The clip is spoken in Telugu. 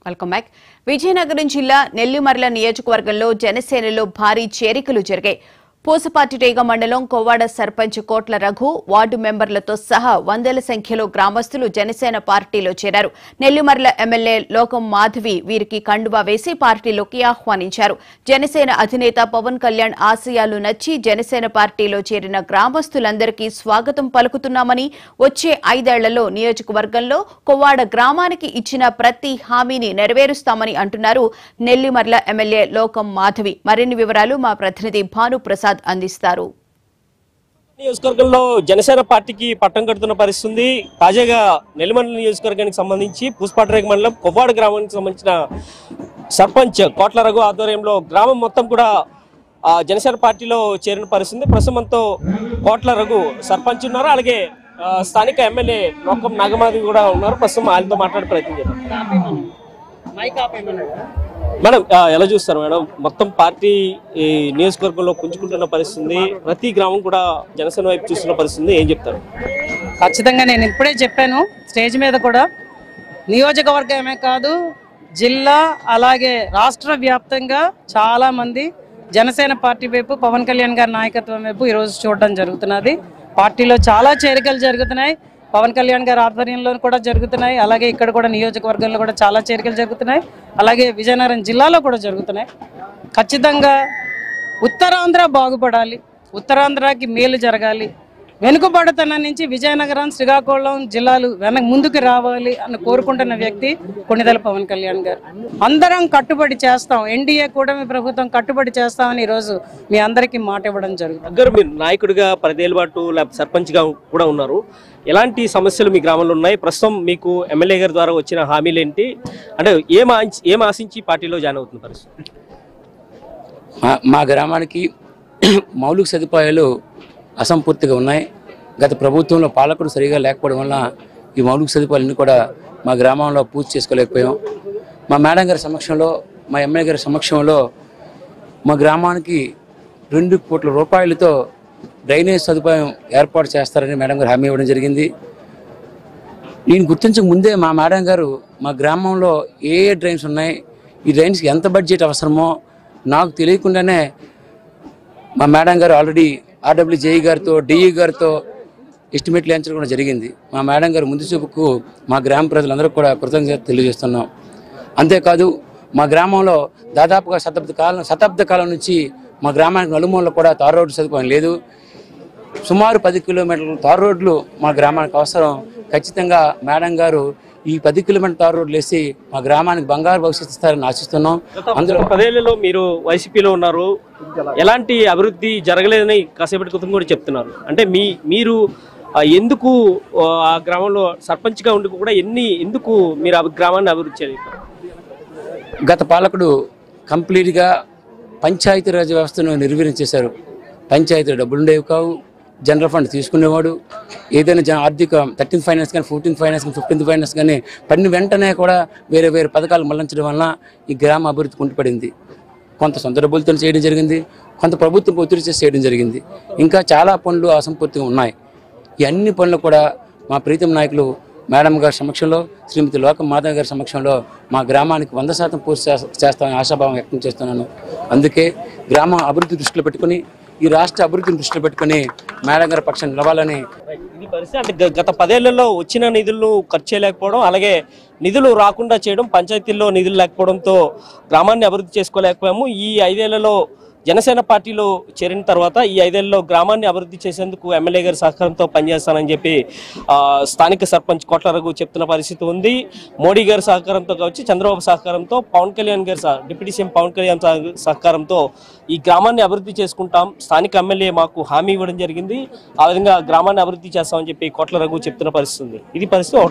వెల్కమ్ బ్యాక్ విజయనగరం జిల్లా నెల్లిమర్ల నియోజకవర్గంలో జనసేనలో భారీ చేరికలు జరిగాయి పూసపాటిరేగ మండలం కొవ్వాడ సర్పంచ్ కోట్ల రఘు వార్డు మెంబర్లతో సహా వందల సంఖ్యలో గ్రామస్తులు జనసేన పార్టీలో చేరారు నెల్లిమర్ల ఎమ్మెల్యే లోకం మాధవి వీరికి కండువా వేసి పార్టీలోకి ఆహ్వానించారు జనసేన అధినేత పవన్ కళ్యాణ్ ఆశయాలు నచ్చి జనసేన పార్టీలో చేరిన గ్రామస్తులందరికీ స్వాగతం పలుకుతున్నామని వచ్చే ఐదేళ్లలో నియోజకవర్గంలో కొవ్వాడ గ్రామానికి ఇచ్చిన ప్రతి హామీని నెరవేరుస్తామని అంటున్నారు నెల్లిమర్ల ఎమ్మెల్యే లోకం మాధవి మరిన్ని వివరాలు మా ప్రతినిధి భానుప్రసాద్ అందిస్తారు నియోజకవర్గంలో జనసేన పార్టీకి పట్టం కడుతున్న పరిస్థితి ఉంది తాజాగా నెల్లిమండల నియోజకవర్గానికి సంబంధించి పూసపాటరేగ మండలం కొవ్వాడ గ్రామానికి సంబంధించిన సర్పంచ్ కోట్ల రఘు ఆధ్వర్యంలో గ్రామం మొత్తం కూడా ఆ, జనసేన పార్టీలో చేరిన పరిస్థితి ఉంది. ప్రస్తుతం మనతో కోట్ల రఘు సర్పంచ్ ఉన్నారు అలాగే ఆ, స్థానిక ఎమ్మెల్యే లోకం నాగమాది కూడా ఉన్నారు ప్రస్తుతం ఆయనతో మాట్లాడే ప్రయత్నం చేద్దాం మేడం ఆ, ఎలా చూస్తారు మేడం మొత్తం పార్టీ ఈ నియోజకవర్గంలో పుంజుకుంటున్న పరిస్థితి ఉంది. ప్రతి గ్రామం కూడా జనసేన వైపు చూస్తున్న పరిస్థితి ఉంది. ఏం చెప్తారు ఖచ్చితంగా నేను ఇప్పుడే చెప్పాను స్టేజ్ మీద కూడా నియోజకవర్గమే కాదు జిల్లా అలాగే రాష్ట్ర వ్యాప్తంగా చాలా మంది జనసేన పార్టీ వైపు పవన్ కళ్యాణ్ గారి నాయకత్వం వైపు ఈరోజు చూడడం జరుగుతున్నది పార్టీలో చాలా చేరికలు జరుగుతున్నాయి పవన్ కళ్యాణ్ గారి ఆధ్వర్యంలో కూడా జరుగుతున్నాయి అలాగే ఇక్కడ కూడా నియోజకవర్గంలో కూడా చాలా చేరికలు జరుగుతున్నాయి అలాగే విజయనగరం జిల్లాలో కూడా జరుగుతున్నాయి ఖచ్చితంగా ఉత్తరాంధ్ర బాగుపడాలి ఉత్తరాంధ్రకి మేలు జరగాలి వెనుకబడతనం నుంచి విజయనగరం శ్రీకాకుళం జిల్లాలు వెనక ముందుకు రావాలి అని కోరుకుంటున్న వ్యక్తి కొణిదెల పవన్ కళ్యాణ్ గారు అందరం కట్టుబడి చేస్తాం ఎన్డీఏ కూటమి ప్రభుత్వం కట్టుబడి చేస్తామని ఈరోజు మీ అందరికీ మాట ఇవ్వడం జరుగుతుంది దగ్గర మీరు నాయకుడిగా పదేళ్ళ పాటు లేకపోతే సర్పంచ్గా కూడా ఉన్నారు ఎలాంటి సమస్యలు మీ గ్రామంలో ఉన్నాయి ప్రస్తుతం మీకు ఎమ్మెల్యే గారి ద్వారా వచ్చిన హామీలు ఏంటి అంటే ఏం ఆశించి ఏం ఆశించి పార్టీలో జాయిన్ అవుతున్న పరిస్థితి మా మా గ్రామానికి మౌలిక సదుపాయాలు అసంపూర్తిగా ఉన్నాయి గత ప్రభుత్వంలో పాలకుడు సరిగా లేకపోవడం వల్ల ఈ మౌలిక సదుపాయాలన్నీ కూడా మా గ్రామంలో పూర్తి చేసుకోలేకపోయాం మా మేడం గారి సమక్షంలో మా ఎమ్మెల్యే గారి సమక్షంలో మా గ్రామానికి రెండు కోట్ల రూపాయలతో డ్రైనేజ్ సదుపాయం ఏర్పాటు చేస్తారని మేడం గారు హామీ ఇవ్వడం జరిగింది నేను గుర్తించక ముందే మా మేడం గారు మా గ్రామంలో ఏ ఏ డ్రైన్స్ ఉన్నాయి ఈ డ్రైన్స్కి ఎంత బడ్జెట్ అవసరమో నాకు తెలియకుండానే మా మేడం గారు ఆల్రెడీ ఆర్డబ్ల్యూజేఈ గారితో డిఈ గారితో ఎస్టిమేట్లు వేయించడం కూడా జరిగింది మా మేడం గారు ముందు చూపుకు మా గ్రామ ప్రజలందరూ కూడా కృతజ్ఞత తెలియజేస్తున్నాం అంతేకాదు మా గ్రామంలో దాదాపుగా శతాబ్ద కాలం శతాబ్ద కాలం నుంచి మా గ్రామానికి నలుమూలలో కూడా తారు రోడ్డు సదుపాయం లేదు సుమారు పది కిలోమీటర్ల తారు రోడ్లు మా గ్రామానికి అవసరం ఖచ్చితంగా మేడం గారు ఈ పది కిలోమీటర్ తారు రోడ్లు వేసి మా గ్రామానికి బంగారు భవిష్యత్తు ఇస్తారని ఆశిస్తున్నాం అందులో పదేళ్లలో మీరు వైసీపీలో ఉన్నారు ఎలాంటి అభివృద్ధి జరగలేదని కాసేపటి క్రితం కూడా చెప్తున్నారు అంటే మీ మీరు ఆ, ఎందుకు ఆ, ఆ గ్రామంలో సర్పంచ్గా ఉండి కూడా ఎన్ని ఎందుకు మీరు ఆ గ్రామాన్ని అభివృద్ధి చేయలేదు గత పాలకుడు కంప్లీట్గా పంచాయతీరాజ్ వ్యవస్థను నిర్వీర్యం పంచాయతీ డబ్బులు ఉండేవి కావు జనరల్ ఫండ్ తీసుకునేవాడు ఏదైనా జన ఆర్థిక థర్టీన్త్ ఫైనాన్స్ కానీ ఫోర్టీన్త్ ఫైనాన్స్ కానీ ఫిఫ్టీన్త్ ఫైనాన్స్ కానీ పడిన వెంటనే కూడా వేరే వేరే పథకాలు మళ్లించడం వలన ఈ గ్రామ అభివృద్ధి కుంటుపడింది కొంత సొంత డబ్బులతో చేయడం జరిగింది కొంత ప్రభుత్వం ఒత్తిడి చేసి చేయడం జరిగింది ఇంకా చాలా పనులు అసంపూర్తిగా ఉన్నాయి ఈ అన్ని పనులు కూడా మా ప్రీతం నాయకులు మేడం గారి సమక్షంలో శ్రీమతి లోకం మాధవ్ గారి సమక్షంలో మా గ్రామానికి వంద శాతం పూర్తి చేస్తా- చేస్తామని ఆశాభావం వ్యక్తం చేస్తున్నాను అందుకే గ్రామ అభివృద్ధి దృష్టిలో పెట్టుకుని ఈ రాష్ట్ర అభివృద్ధిని దృష్టిలో పెట్టుకుని మేడం గారి పక్షం నిలవాలని ఇది పరిస్థితి అంటే గ- గత పదేళ్లలో వచ్చిన నిధులను ఖర్చు చేయలేకపోవడం అలాగే నిధులు రాకుండా చేయడం పంచాయతీల్లో నిధులు లేకపోవడంతో గ్రామాన్ని అభివృద్ధి చేసుకోలేకపోయాము ఈ ఐదేళ్లలో జనసేన పార్టీలో చేరిన తర్వాత ఈ ఐదేళ్లలో గ్రామాన్ని అభివృద్ధి చేసేందుకు ఎమ్మెల్యే గారి సహకారంతో పనిచేస్తానని చెప్పి ఆ, స్థానిక సర్పంచ్ కోట్ల రఘు చెప్తున్న పరిస్థితి ఉంది మోడీ గారి సహకారంతో కావచ్చు చంద్రబాబు సహకారంతో పవన్ కళ్యాణ్ గారి సహ- డిప్యూటీ సీఎం పవన్ కళ్యాణ్ సహ- సహకారంతో ఈ గ్రామాన్ని అభివృద్ధి చేసుకుంటాం స్థానిక ఎమ్మెల్యే మాకు హామీ ఇవ్వడం జరిగింది ఆ విధంగా గ్రామాన్ని అభివృద్ధి చేస్తామని చెప్పి కోట్ల రఘు చెప్తున్న పరిస్థితి ఉంది ఇది పరిస్థితి